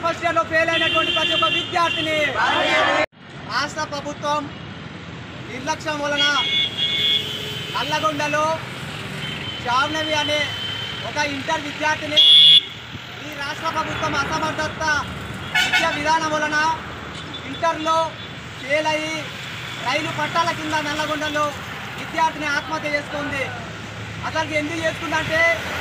first year లో fail అయినటువంటి ప్రతి ఒక్క విద్యార్థిని రాష్ట్ర ప్రభుత్వం నిర్లక్ష్యం వలన నల్లగొండలో జాహ్నవి అనే ఒక ఇంటర్ విద్యార్థిని ఈ రాష్ట్ర ప్రభుత్వం అసమర్థత విద్యా విధానం వలన ఇంటర్లో ఫెయిల్ అయ్యి రైలు పట్టాల కింద నల్లగొండలో విద్యార్థిని ఆత్మహత్య చేసుకుంది అసలు ఎందుకు చేసుకుందంటే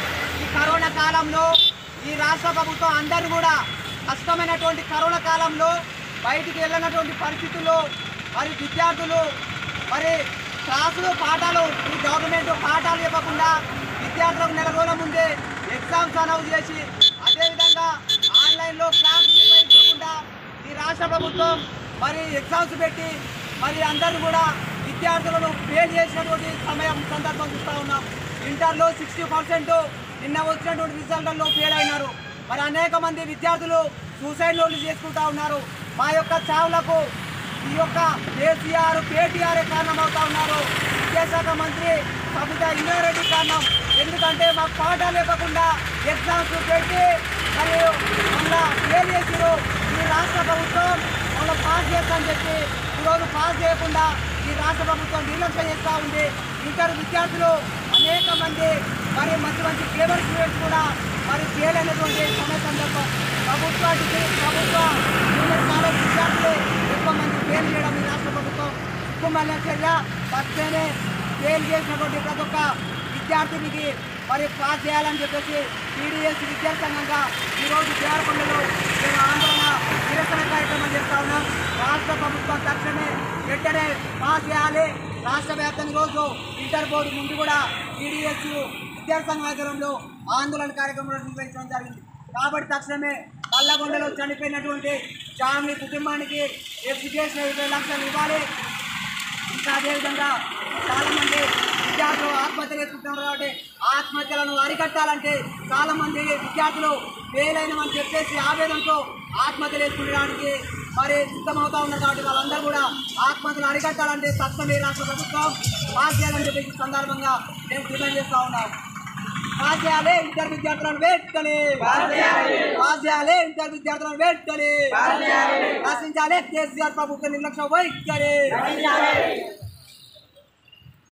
ఈ కరోనా కాలంలో ఈ రాష్ట్ర ప్రభుత్వం అందరూ కూడా కష్టమైనటువంటి కరోనా కాలంలో బయటికి వెళ్ళినటువంటి పరిస్థితుల్లో మరి విద్యార్థులు మరి క్లాసులు పాఠాలు ఈ గవర్నమెంట్ పాఠాలు చెప్పకుండా విద్యార్థులకు నెల రోజుల ముందే ఎగ్జామ్స్ అనౌన్స్ చేసి అదేవిధంగా ఆన్లైన్లో క్లాసులు నిర్వహించకుండా ఈ రాష్ట్ర ప్రభుత్వం మరి ఎగ్జామ్స్ పెట్టి మరి అందరూ కూడా విద్యార్థులను ఫెయిల్ చేసినటువంటి సమయం సందర్భం చూస్తూ ఉన్నాం ఇంటర్లో సిక్స్టీ పర్సెంట్ నిన్న వచ్చినటువంటి రిజల్ట్లలో ఫెయిల్ అయినారు మరి అనేక మంది విద్యార్థులు సూసైడ్ లోన్లు చేసుకుంటా ఉన్నారు మా యొక్క చావులకు ఈ యొక్క కేసీఆర్ కేటీఆర్ కారణమవుతా ఉన్నారు విద్యాశాఖ మంత్రి సబితా ఇంద్రారెడ్డి కారణం ఎందుకంటే మాకు పాఠాలు ఇవ్వకుండా ఎగ్జామ్స్ పెట్టి మరియు మళ్ళా ఫెయిల్ చేసిరు ఈ రాష్ట్ర ప్రభుత్వం మళ్ళీ పాస్ చేస్తామని చెప్పి ఈరోజు పాస్ చేయకుండా ఈ రాష్ట్ర ప్రభుత్వం నిర్లక్ష్యం చేస్తూ ఉంది ఇంటర్ విద్యార్థులు అనేక మంది మరి మంచి మంచి క్లేవర్ స్టూడెంట్స్ కూడా మరి ఫెయిల్ అయినటువంటి సమయ సందర్భం ప్రభుత్వ డిగ్రీ ప్రభుత్వ జూనియర్ కాలేజ్ విద్యార్థులు ఎక్కువ మంది ఫెయిల్ చేయడం ఈ రాష్ట్ర ప్రభుత్వం ఉక్కుమల్ల చర్య పచ్చనే ఫెయిల్ చేసినటువంటి ప్రతి ఒక్క విద్యార్థినికి మరి పాస్ చేయాలని చెప్పేసి టీడీఎస్ విద్యార్థి సంఘంగా ఈరోజు దేవరకొండలో మేము ఆందోళన నిరసన కార్యక్రమం చేస్తా ఉన్నాం రాష్ట్ర ప్రభుత్వం తక్షణమే వెంటనే పాస్ చేయాలి రాష్ట్ర వ్యాప్తంగా రోజు ఇంటర్ బోర్డు ముందు కూడా టీడీఎస్ విద్యార్థి సంఘం ఆధ్వర్యంలో ఆందోళన కార్యక్రమం నిర్వహించడం జరిగింది కాబట్టి తక్షణమే కల్లగొండలో చనిపోయినటువంటి ఫ్యామిలీ కుటుంబానికి ఎడ్యుకేషన్ ఇరవై లక్షలు ఇవ్వాలి ఇంకా అదేవిధంగా చాలా మంది విద్యార్థులు ఆత్మహత్య చేసుకుంటున్నారు కాబట్టి ఆత్మహత్యలను అరికట్టాలంటే చాలా మంది విద్యార్థులు ఫెయిల్ అయినామని చెప్పేసి ఆవేదనతో ఆత్మహత్య చేసుకునేడానికి మరి సిద్ధమవుతా ఉన్నారు కాబట్టి వాళ్ళందరూ కూడా ఆత్మహత్యలు అరికట్టాలంటే తక్షణమే రాష్ట్ర ప్రభుత్వం పాస్ చేయాలని చెప్పేసి ఈ సందర్భంగా నేను డిమాండ్ చేస్తా ఉన్నాను పాస్ చేయాలి ఇంటర్ విద్యార్థులను వెంటనే పాస్ చేయాలి ఇంటర్ విద్యార్థులను వెంటనే రచించాలి కేసీఆర్ ప్రభుత్వ నిర్లక్ష్యం వైఖరి